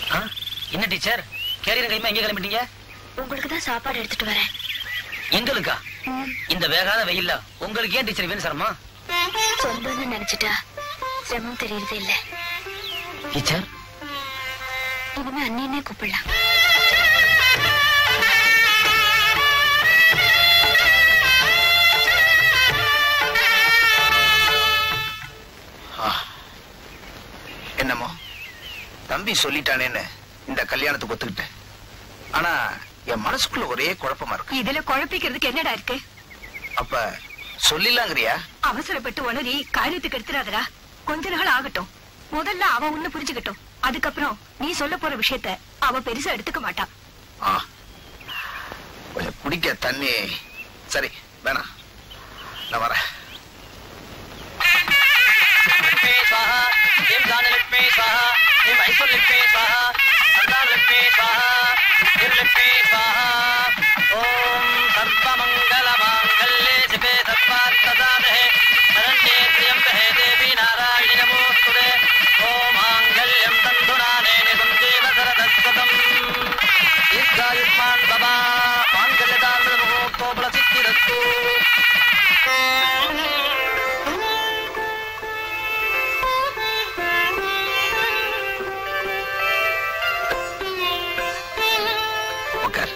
ஆ? என்ன teacher carrier கைமா எங்க கிளம்பிட்டீங்க உங்களுக்கு தான் சாப்பாடு எடுத்துட்டு வரேன் எங்களுக்கா ம், இந்த வேகாத வெயில்ல உங்களுக்கு ஏன் டீச்சர் வேணும் சரமா சொந்தம்னு நினைச்சிட்டா சிரமம் தெரியறதே இல்ல டீச்சர் இனிமே அண்ணின்னே கூப்பிடலாம் ஆ. என்னமோ தம்பி சொல்லிட்டானேன்னு இந்த கல்யாணத்துக்கு ஒத்துக்கிட்டேன் ஆனா என் மனசுக்குள்ள ஒரே குழப்பமா இருக்கு இதுல குழப்பிக்கிறதுக்கு என்னடா இருக்கு அப்ப சொல்லிடலாங்கிறியா அவசரப்பட்டு உளறி காரியத்துக்கு எடுத்துறாதடா கொஞ்ச நாள் ஆகட்டும் முதல்ல அவ ஒண்ணு புரிஞ்சுக்கட்டும் அதுக்கப்புறம் நீ சொல்ல போற விஷயத்த அவ பெருசா எடுத்துக்க மாட்டா ஆ. கொஞ்சம் குடிக்க தண்ணி சரி வேணாம் நான் வரேன் லட்சுமி ஸ்வாஹா ஏம் தானலட்சுமி ஸ்வாஹா ஏம் ஐஸ்வர்லட்சுமி ஸ்வாஹா சந்தானலட்சுமி ஸ்வாஹா நிர்லட்சுமி ஸ்வாஹா ஓம் சர்வமங்கல மாங்கல்யே சிவே சர்வார்த்தசாதே சரண்யே த்ரியம்பே தேவி நாராயணி நமோஸ்துதே ஓம் மாங்கல்யம் தந்துநானேன சஞ்சீவ சரதஸ்வதம் தீர்காயுஷ்மான் பவா மாங்கல்யதாரண முகூர்த்தோபல சித்திரஸ்து உட்கார்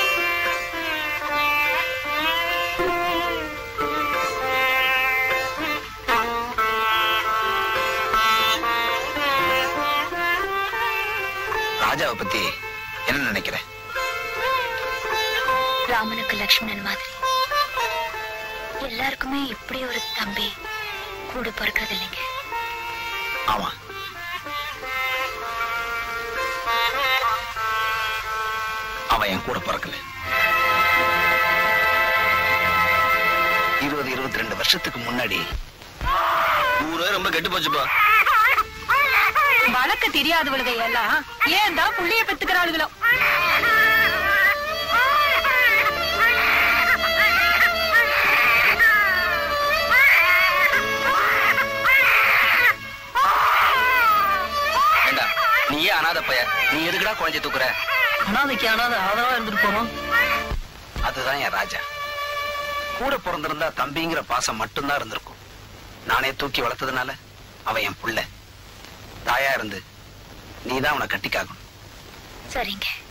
ராஜாவை பத்தி என்ன நினைக்கிற ராமனுக்கு லக்ஷ்மணன் மாதிரி எல்லாருக்குமே இப்படி ஒரு தம்பி கூட பிறக்கிறது இல்லைங்க ஆமா அவன் என் கூட பிறக்கல இருபது இருபத்தி ரெண்டு வருஷத்துக்கு முன்னாடி ஊரே ரொம்ப கெட்டு போச்சுப்பா வழக்க தெரியாதவளுக எல்லாம் ஏன் தான் புள்ளைய பெத்துக்கிறாளுகளோ ஏண்டா நீ ஏன் அனாதை பைய நீ எதுக்குடா குழந்தை தூக்குற அனாதைக்கு அனாதை ஆதரவா இருந்துட்டு போறோம் அதுதான் என் ராஜா கூட பிறந்திருந்தா தம்பிங்கிற பாசம் மட்டும்தான் இருந்திருக்கும் நானே தூக்கி வளர்த்ததுனால அவன் என் புள்ள தாயா இருந்து நீதான் அவனை கட்டிக்காகணும் சரிங்க